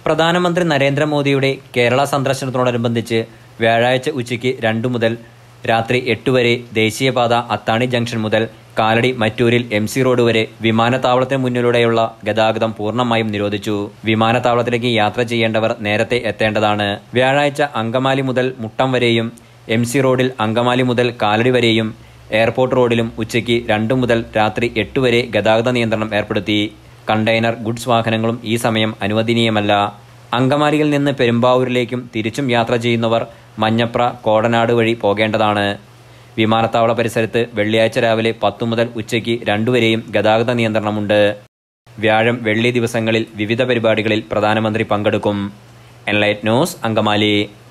പ്രധാനമന്ത്രി നരേന്ദ്രമോദിയുടെ കേരള സന്ദർശനത്തോടനുബന്ധിച്ച് വ്യാഴാഴ്ച ഉച്ചയ്ക്ക് രണ്ടു മുതൽ രാത്രി എട്ട് വരെ ദേശീയപാത അത്താണി ജംഗ്ഷൻ മുതൽ കാലടി മറ്റൂരിൽ എം സി റോഡ് വരെ വിമാനത്താവളത്തിന് മുന്നിലൂടെയുള്ള ഗതാഗതം പൂർണ്ണമായും നിരോധിച്ചു വിമാനത്താവളത്തിലേക്ക് യാത്ര ചെയ്യേണ്ടവർ നേരത്തെ എത്തേണ്ടതാണ് വ്യാഴാഴ്ച അങ്കമാലി മുതൽ മുട്ടം വരെയും എം സി റോഡിൽ അങ്കമാലി മുതൽ കാലടി വരെയും എയർപോർട്ട് റോഡിലും ഉച്ചയ്ക്ക് രണ്ടു മുതൽ രാത്രി എട്ട് വരെ ഗതാഗത നിയന്ത്രണം ഏർപ്പെടുത്തി കണ്ടെയ്നർ ഗുഡ്സ് വാഹനങ്ങളും ഈ സമയം അനുവദനീയമല്ല അങ്കമാലിയിൽ നിന്ന് പെരുമ്പാവൂരിലേക്കും തിരിച്ചും യാത്ര ചെയ്യുന്നവർ മഞ്ഞപ്ര കോടനാട് വഴി പോകേണ്ടതാണ് വിമാനത്താവള പരിസരത്ത് വെള്ളിയാഴ്ച രാവിലെ പത്തു മുതൽ ഉച്ചയ്ക്ക് രണ്ടുവരെയും ഗതാഗത നിയന്ത്രണമുണ്ട് വ്യാഴം വെള്ളി ദിവസങ്ങളിൽ വിവിധ പരിപാടികളിൽ പ്രധാനമന്ത്രി പങ്കെടുക്കും എൻലൈറ്റ് ന്യൂസ് അങ്കമാലി